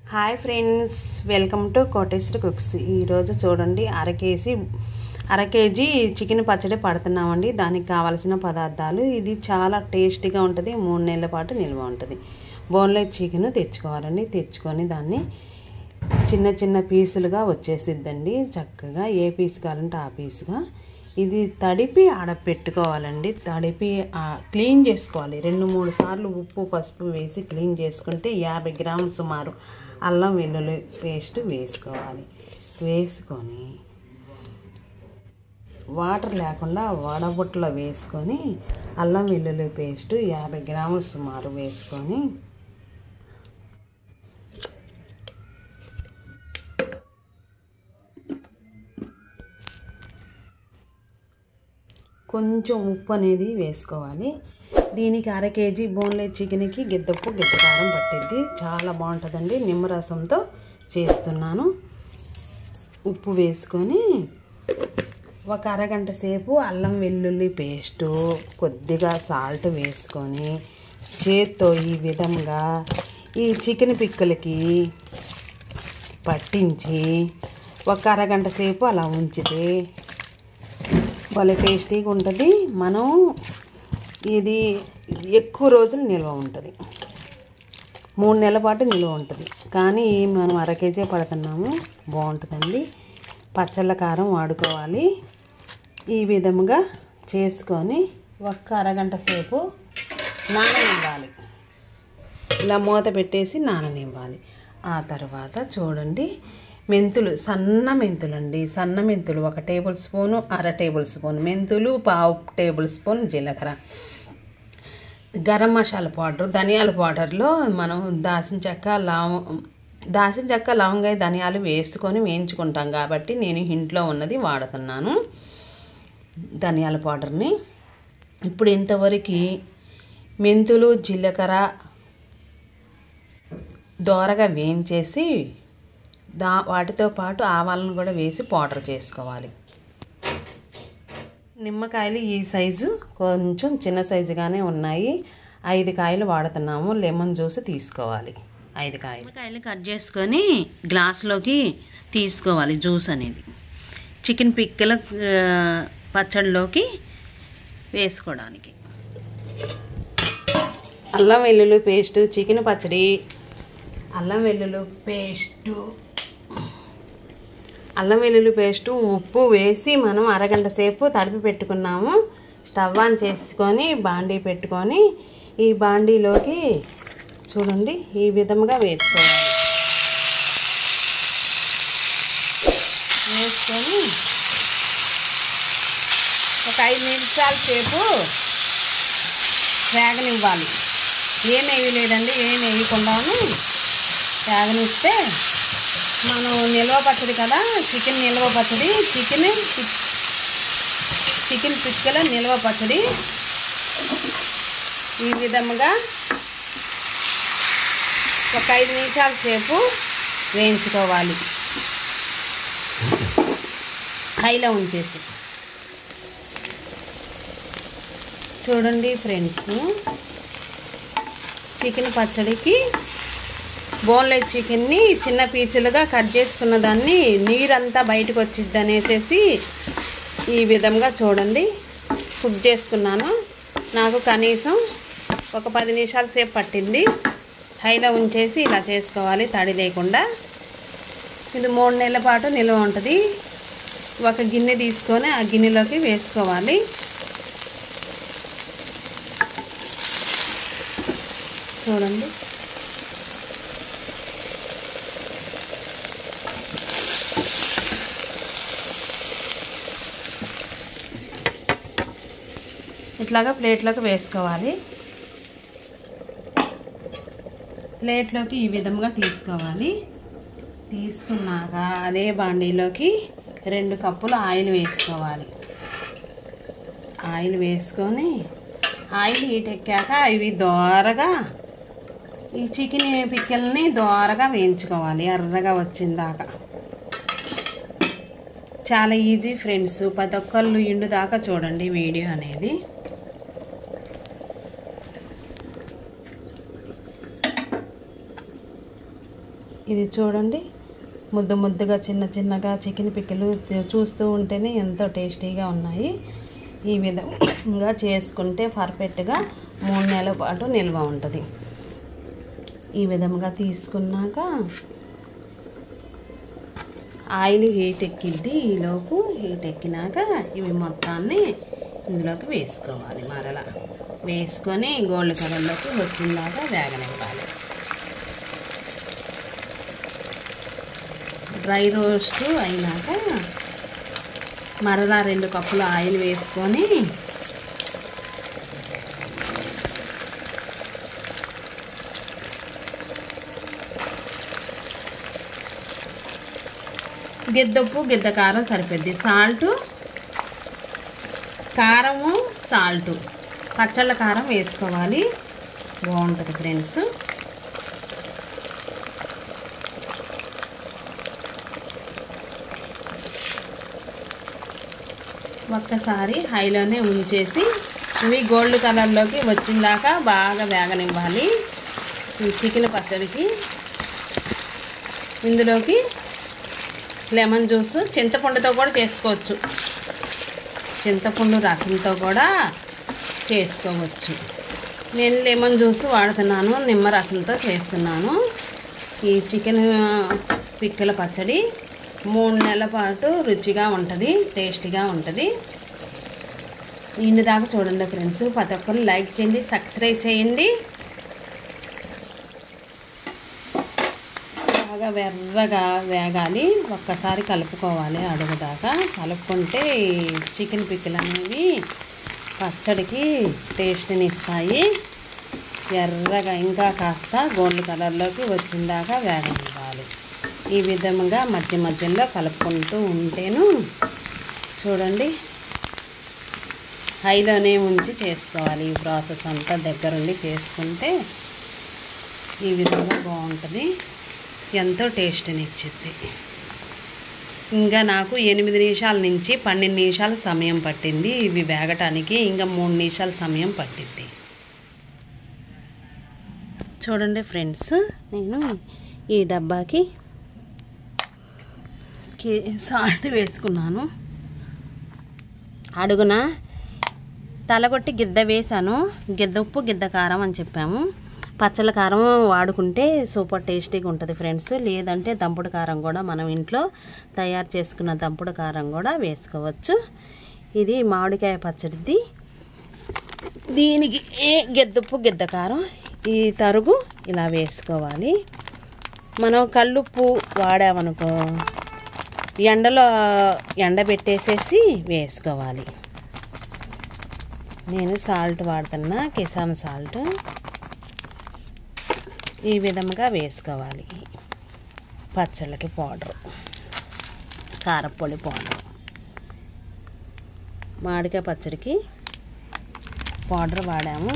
hi friends welcome to Koteswari cooks ఈరోజు చూడండి అర కేజీ అర కేజీ చికెన్ పచ్చడి పడుతున్నామండి దానికి కావాల్సిన పదార్థాలు ఇది చాలా టేస్టీగా ఉంటుంది మూడు నెలల పాటు నిల్వ ఉంటుంది బోన్లెస్ చికెన్ తెచ్చుకోవాలండి తెచ్చుకొని దాన్ని చిన్న చిన్న పీసులుగా వచ్చేసిద్దండి చక్కగా ఏ పీస్ కావాలంటే ఆ పీసుగా ఇది తడిపి ఆడ పెట్టుకోవాలండి తడిపి ఆ, క్లీన్ చేసుకోవాలి రెండు మూడు సార్లు ఉప్పు పసుపు వేసి క్లీన్ చేసుకుంటే యాభై గ్రాములు సుమారు అల్లం వెల్లుల్లి పేస్ట్ వేసుకోవాలి వేసుకొని వాటర్ లేకుండా వడబుట్టలో వేసుకొని అల్లం వెల్లుల్లి పేస్ట్ యాభై గ్రాములు సుమారు వేసుకొని కొంచెం ఉప్పు అనేది వేసుకోవాలి దీనికి అర కేజీ బోన్లెస్ చికెన్కి గిద్దప్పు గిద్దకారం పట్టిద్ది చాలా బాగుంటుందండి నిమ్మరసంతో చేస్తున్నాను ఉప్పు వేసుకొని ఒక అరగంట సేపు అల్లం వెల్లుల్లి పేస్టు కొద్దిగా సాల్ట్ వేసుకొని చేత్తో ఈ విధంగా ఈ చికెన్ పిక్కలకి పట్టించి ఒక అరగంట సేపు అలా ఉంచితే భలే టేస్టీగా ఉంటుంది మనం ఇది ఎక్కువ రోజులు నిల్వ ఉంటుంది మూడు నెలల పాటు నిల్వ ఉంటుంది కానీ మనం అర కేజీ పడుతున్నాము బాగుంటుందండి పచ్చళ్ళ కారం వాడుకోవాలి ఈ విధముగా చేసుకొని ఒక్క అరగంట సేపు నాననివ్వాలి ఇలా మూత పెట్టేసి నాననివ్వాలి ఆ తర్వాత చూడండి మెంతులు సన్న మెంతులు అండి సన్న మెంతులు ఒక టేబుల్ స్పూను అర టేబుల్ స్పూన్ మెంతులు పావు టేబుల్ స్పూన్ జీలకర్ర గరం మసాలా పౌడర్ ధనియాల పౌడర్లో మనం దాసిన చెక్క లవం దాసిన చెక్క లవంగాయ ధనియాలు వేసుకొని వేయించుకుంటాం కాబట్టి నేను ఇంట్లో ఉన్నది వాడుతున్నాను ధనియాల పౌడర్ని ఇప్పుడు ఇంతవరకు మెంతులు జీలకర్ర దోరగా వేయించేసి దా వాటితో పాటు ఆవాలను కూడా వేసి పౌడర్ చేసుకోవాలి నిమ్మకాయలు ఈ సైజు కొంచెం చిన్న సైజుగానే ఉన్నాయి ఐదు కాయలు వాడుతున్నాము లెమన్ జ్యూస్ తీసుకోవాలి ఐదు కాయలు నిమ్మకాయలు కట్ చేసుకొని గ్లాస్లోకి తీసుకోవాలి జ్యూస్ అనేది చికెన్ పిక్కల ఆ, పచ్చడిలోకి వేసుకోవడానికి అల్లం వెల్లుల్లి పేస్ట్ చికెన్ పచ్చడి అల్లం వెల్లుల్లి పేస్టు అల్లం వెల్లుల్లి పేస్టు ఉప్పు వేసి మనం అరగంట సేపు తడిపి పెట్టుకున్నాము స్టవ్ ఆన్ చేసుకొని బాండీ పెట్టుకొని ఈ బాండీలోకి చూడండి ఈ విధముగా వేసుకోవాలి వేసుకొని ఒక ఐదు నిమిషాల సేపు వేగనివ్వాలి ఏం వేయలేదండి ఏం వేయకుండాను వేగనిస్తే మనం నిల్వ పచ్చడి కదా చికెన్ నిల్వ పచ్చడి చికెన్ చికెన్ పిక్కల నిల్వ పచ్చడి ఈ విధముగా ఒక ఐదు నిమిషాల సేపు వేయించుకోవాలి హైలో ఉంచేసి చూడండి ఫ్రెండ్స్ చికెన్ పచ్చడికి బోన్లెస్ చికెన్ని చిన్న పీచులుగా కట్ చేసుకున్న దాన్ని నీరంతా బయటకు వచ్చిద్ది అనేసి ఈ విధంగా చూడండి కుక్ చేసుకున్నాను నాకు కనీసం ఒక పది నిమిషాల సేపు పట్టింది హైలో ఉంచేసి ఇలా చేసుకోవాలి తడి లేకుండా ఇది మూడు నెలల పాటు నిల్వ ఉంటుంది ఒక గిన్నె తీసుకొని ఆ గిన్నెలోకి వేసుకోవాలి చూడండి ఇట్లాగా ప్లేట్లోకి వేసుకోవాలి ప్లేట్లోకి ఈ విధంగా తీసుకోవాలి తీసుకున్నాక అదే బాండీలోకి రెండు కప్పులు ఆయిల్ వేసుకోవాలి ఆయిల్ వేసుకొని ఆయిల్ హీట్ ఎక్కాక ఇవి దోరగా ఈ చికెన్ పిక్కల్ని దోరగా వేయించుకోవాలి ఎర్రగా వచ్చిందాకా చాలా ఈజీ ఫ్రెండ్స్ ప్రతి ఒక్కళ్ళు ఇండు దాకా చూడండి వీడియో అనేది ఇది చూడండి ముద్దు ముద్దుగా చిన్న చిన్నగా చికెన్ పిక్కలు చూస్తూ ఉంటేనే ఎంతో టేస్టీగా ఉన్నాయి ఈ విధంగా చేసుకుంటే పర్ఫెక్ట్గా మూడు నెలల పాటు నిల్వ ఉంటుంది ఈ విధంగా తీసుకున్నాక ఆయిల్ హీట్ ఎక్కిద్ది ఈలోపు హీట్ ఎక్కినాక ఇవి మొత్తాన్ని ఇందులోకి వేసుకోవాలి మరలా వేసుకొని గోల్డ్ కలర్లోకి వచ్చిందాక వేగనివ్వాలి డ్రై రోస్ట్ అయినాక మరలా రెండు కప్పులు ఆయిల్ వేసుకొని గిద్దప్పు గిద్ద కారం సరిపోద్ది సాల్ట్ కారము సాల్ట్ పచ్చళ్ళ కారం వేసుకోవాలి బాగుంటుంది ఫ్రెండ్స్ ఒక్కసారి హైలోనే ఉంచేసి ఇవి గోల్డ్ కలర్లోకి వచ్చిందాక బాగా వేగనివ్వాలి ఈ చికెన్ పచ్చడికి ఇందులోకి లెమన్ జ్యూస్ చింతపండుతో కూడా చేసుకోవచ్చు చింతపండు రసంతో కూడా చేసుకోవచ్చు నేను లెమన్ జ్యూస్ వాడుతున్నాను నిమ్మ రసంతో చేస్తున్నాను ఈ చికెన్ పిక్కల పచ్చడి మూడు నెలల పాటు రుచిగా ఉంటుంది టేస్టీగా ఉంటుంది ఇన్ని దాకా చూడండి ఫ్రెండ్స్ ప్రతి ఒక్కరు లైక్ చేయండి సబ్స్క్రైబ్ చేయండి బాగా వెర్రగా వేగాలి ఒక్కసారి కలుపుకోవాలి అడుగు దాకా కలుపుకుంటే ఈ చికెన్ పిక్కలు అనేవి పచ్చడికి టేస్ట్ని ఇస్తాయి ఎర్రగా ఇంకా కాస్త గోల్డ్ కలర్లోకి వచ్చిందాకా వేగనివ్వాలి ఈ విధంగా మధ్య మధ్యలో కలుపుకుంటూ ఉంటేను చూడండి హైలోనే ఉంచి చేసుకోవాలి ఈ ప్రాసెస్ అంతా దగ్గరుండి చేసుకుంటే ఈ విధంగా బాగుంటుంది ఎంతో టేస్ట్ని ఇచ్చింది ఇంకా నాకు ఎనిమిది నిమిషాల నుంచి పన్నెండు నిమిషాల సమయం పట్టింది ఇవి వేగటానికి ఇంకా మూడు నిమిషాల సమయం పట్టింది చూడండి ఫ్రెండ్స్ నేను ఈ డబ్బాకి సాల్ట్ వేసుకున్నాను అడుగున తలగొట్టి గిద్ద వేసాను గిద్ద ఉప్పు గిద్ద కారం అని చెప్పాము పచ్చళ్ళ కారం వాడుకుంటే సూపర్ టేస్టీగా ఉంటుంది ఫ్రెండ్స్ లేదంటే దంపుడు కారం కూడా మనం ఇంట్లో తయారు చేసుకున్న దంపుడు కారం కూడా వేసుకోవచ్చు ఇది మామిడికాయ పచ్చడిది దీనికి ఏ గెద్దుప్పు గిద్ద కారం ఈ తరుగు ఇలా వేసుకోవాలి మనం కల్లుప్పు వాడామనుకో ఎండలో ఎండబెట్టేసేసి వేసుకోవాలి నేను సాల్ట్ వాడుతున్నా కిసాన్ సాల్ట్ ఈ విధంగా వేసుకోవాలి పచ్చళ్ళకి పౌడర్ కారపొడి పౌడర్ మామిడికాయ పచ్చడికి పౌడర్ వాడాము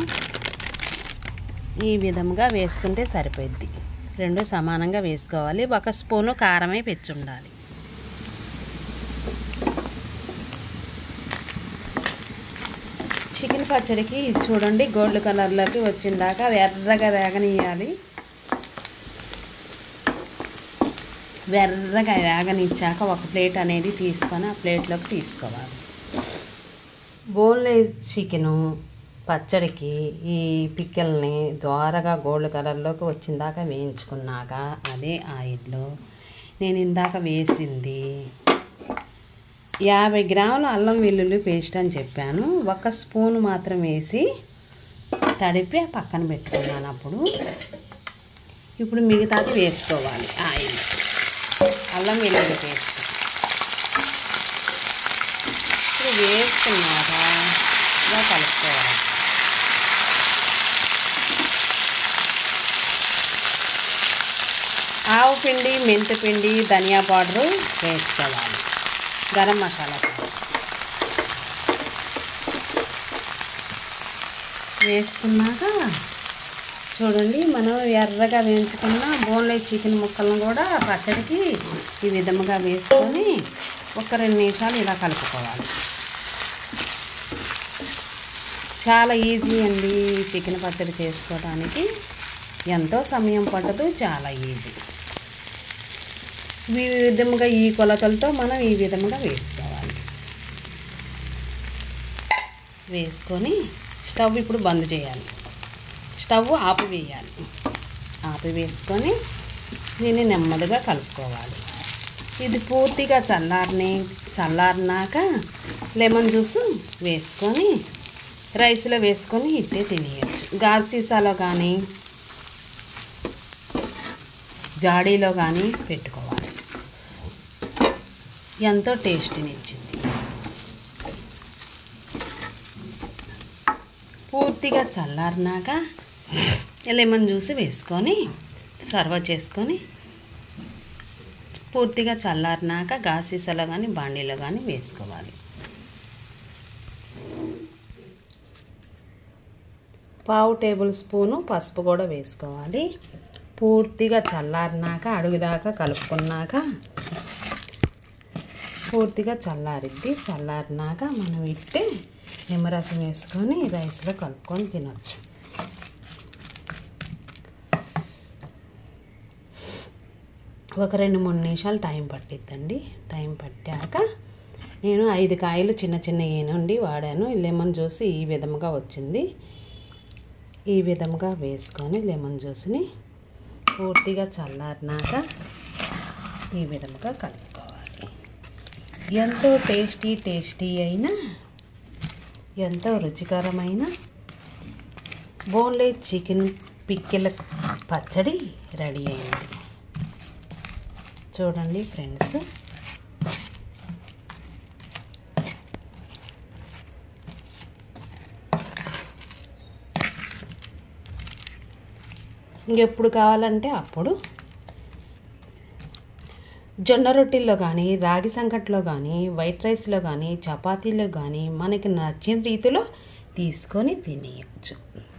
ఈ విధంగా వేసుకుంటే సరిపోద్ది రెండు సమానంగా వేసుకోవాలి ఒక స్పూను కారమే పెంచి ఉండాలి చికెన్ పచ్చడికి చూడండి గోల్డ్ కలర్లోకి వచ్చిందాక ఎర్రగా వేగనియాలి వెర్రగా వేగనిచ్చాక ఒక ప్లేట్ అనేది తీసుకొని ఆ ప్లేట్లోకి తీసుకోవాలి బోన్లెస్ చికెను పచ్చడికి ఈ పిక్కల్ని ద్వారగా గోల్డ్ కలర్లోకి వచ్చిందాక వేయించుకున్నాక అదే ఆయిల్లో నేను ఇందాక వేసింది యాభై గ్రాముల అల్లం వెల్లుల్లి పేస్ట్ అని చెప్పాను ఒక స్పూన్ మాత్రం వేసి తడిపి పక్కన పెట్టుకున్నాను అప్పుడు ఇప్పుడు మిగతాది వేసుకోవాలి ఆయిల్ అల్లం వెల్లుల్లి పేస్ట్ ఇప్పుడు వేసుకున్నాక ఇలా కలుపుకోవాలి ఆవు పిండి మెంతి పిండి ధనియా పౌడరు వేసుకోవాలి గరం మసాలా పౌడర్ వేసుకున్నాక చూడండి మనం ఎర్రగా వేయించుకున్న బోన్లెస్ చికెన్ ముక్కలను కూడా పచ్చడికి ఈ విధముగా వేసుకొని ఒక రెండు నిమిషాలు ఇలా కలుపుకోవాలి చాలా ఈజీ అండి చికెన్ పచ్చడి చేసుకోవడానికి ఎంతో సమయం పట్టదు చాలా ఈజీ ఈ విధముగా ఈ కొలతలతో మనం ఈ విధముగా వేసుకోవాలి వేసుకొని స్టవ్ ఇప్పుడు బంద్ చేయాలి స్టవ్ ఆపివేయాలి ఆపివేసుకొని దీన్ని నెమ్మదిగా కలుపుకోవాలి ఇది పూర్తిగా చల్లారని చల్లారినాక లెమన్ జ్యూస్ వేసుకొని రైస్లో వేసుకొని ఇట్టే తినేయచ్చు గాజు సీసాలో కానీ జాడీలో కానీ పెట్టుకోవాలి ఎంతో టేస్టీని ఇచ్చింది పూర్తిగా చల్లారినాక లెమన్ జ్యూస్ వేసుకొని సర్వ్ చేసుకొని పూర్తిగా చల్లారినాక గాసీసాలో కానీ బాండీలో కానీ వేసుకోవాలి పావు టేబుల్ స్పూను పసుపు కూడా వేసుకోవాలి పూర్తిగా చల్లారినాక అడుగుదాకా కలుపుకున్నాక పూర్తిగా చల్లారిద్ది చల్లారినాక మనం ఇట్టి నిమ్మరసం వేసుకొని రైస్లో కలుపుకొని తినొచ్చు ఒక రెండు మూడు నిమిషాలు టైం పట్టిద్దండి టైం పట్టాక నేను ఐదు కాయలు చిన్న చిన్న ఏనుండి వాడాను లెమన్ జ్యూస్ ఈ విధముగా వచ్చింది ఈ విధముగా వేసుకొని లెమన్ జ్యూస్ని పూర్తిగా చల్లారినాక ఈ విధముగా కలుపుకోవాలి ఎంతో టేస్టీ టేస్టీ అయిన ఎంతో రుచికరమైన బోన్లెస్ చికెన్ పిక్కిల పచ్చడి రెడీ అయింది చూడండి ఫ్రెండ్స్ ఇంకెప్పుడు కావాలంటే అప్పుడు జొన్న రొట్టెల్లో కానీ రాగి సంకట్లో కానీ వైట్ రైస్లో కానీ చపాతీలో కానీ మనకి నచ్చిన రీతిలో తీసుకొని తినేయచ్చు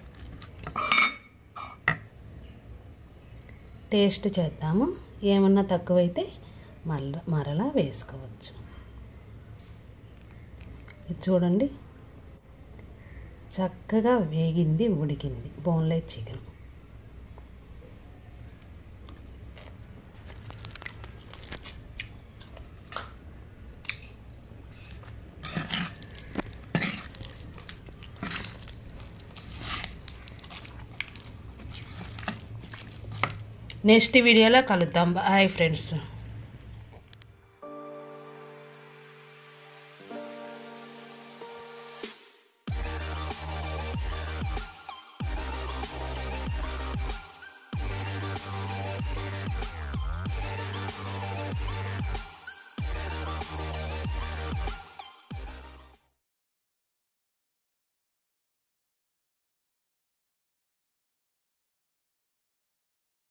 టేస్ట్ చేద్దాము ఏమన్నా తక్కువైతే మళ్ళా మరలా వేసుకోవచ్చు ఇది చూడండి చక్కగా వేగింది ఉడికింది బోన్లెస్ చికెన్ నెక్స్ట్ వీడియోలో కలుద్దాం బాయ్ ఫ్రెండ్స్